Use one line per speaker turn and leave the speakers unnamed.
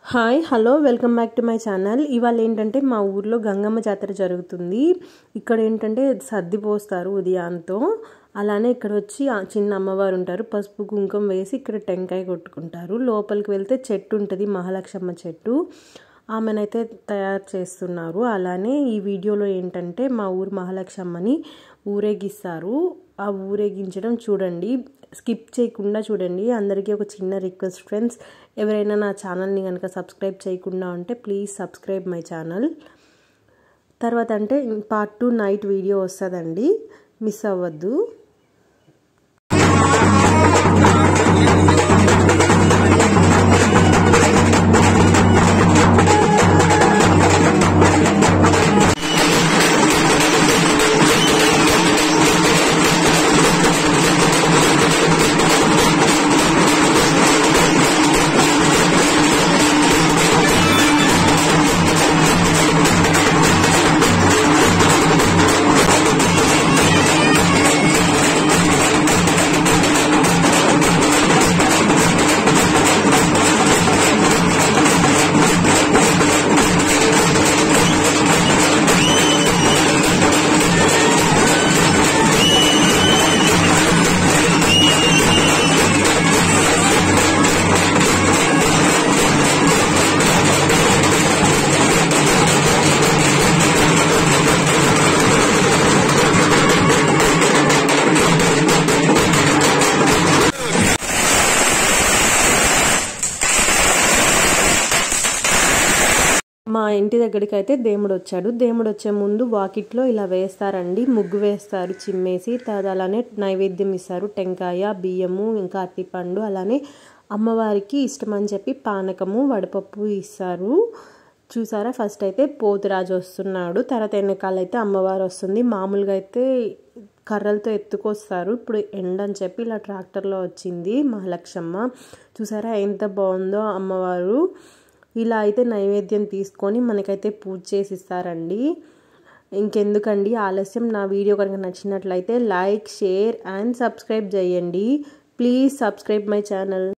hi hello welcome back to my channel ఇవాళ ఏంటంటే మా ఊర్లో గంగమ్మ జాతర జరుగుతుంది ఇక్కడ ఏంటంటే సర్ది పోస్తారు ఉదయాంతో అలానే ఇక్కడ వచ్చి ఆ చిన్న అమ్మవారు ఉంటారు పసుపు కుంకుమ వేసి ఇక్కడ టెంకాయ కొట్టుకుంటారు లోపలికి వెళ్తే చెట్టు ఉంటుంది మహాలక్ష్మ చెట్టు ఆమెనైతే తయారు చేస్తున్నారు అలానే ఈ వీడియోలో ఏంటంటే మా ఊరు మహాలక్ష్మని ఊరేగిస్తారు ఆ ఊరేగించడం చూడండి స్కిప్ చేయకుండా చూడండి అందరికీ ఒక చిన్న రిక్వెస్ట్ ఫ్రెండ్స్ ఎవరైనా నా ఛానల్ని కనుక సబ్స్క్రైబ్ చేయకుండా ఉంటే ప్లీజ్ సబ్స్క్రైబ్ మై ఛానల్ తర్వాత అంటే పార్ట్ టూ నైట్ వీడియో వస్తుందండి మిస్ అవ్వద్దు మా ఇంటి దగ్గరికి అయితే దేవుడు వచ్చాడు దేవుడు వచ్చే ముందు వాకిట్లో ఇలా వేస్తారండి ముగ్గు వేస్తారు చిమ్మేసి తర్వాత అలానే నైవేద్యం ఇస్తారు టెంకాయ బియ్యము ఇంకా అట్టిపండు అలానే అమ్మవారికి ఇష్టం అని చెప్పి పానకము వడపప్పు ఇస్తారు చూసారా ఫస్ట్ అయితే పోతురాజు వస్తున్నాడు తర్వాత వెనకాల అయితే అమ్మవారు వస్తుంది మామూలుగా అయితే కర్రలతో ఎత్తుకొస్తారు ఇప్పుడు ఎండ అని చెప్పి ఇలా ట్రాక్టర్లో వచ్చింది మహాలక్ష్మ చూసారా ఎంత బాగుందో అమ్మవారు ఇలా అయితే నైవేద్యం తీసుకొని మనకైతే పూజ చేసి ఇస్తారండి ఇంకెందుకండి ఆలస్యం నా వీడియో కనుక నచ్చినట్లయితే లైక్ షేర్ అండ్ సబ్స్క్రైబ్ చేయండి ప్లీజ్ సబ్స్క్రైబ్ మై ఛానల్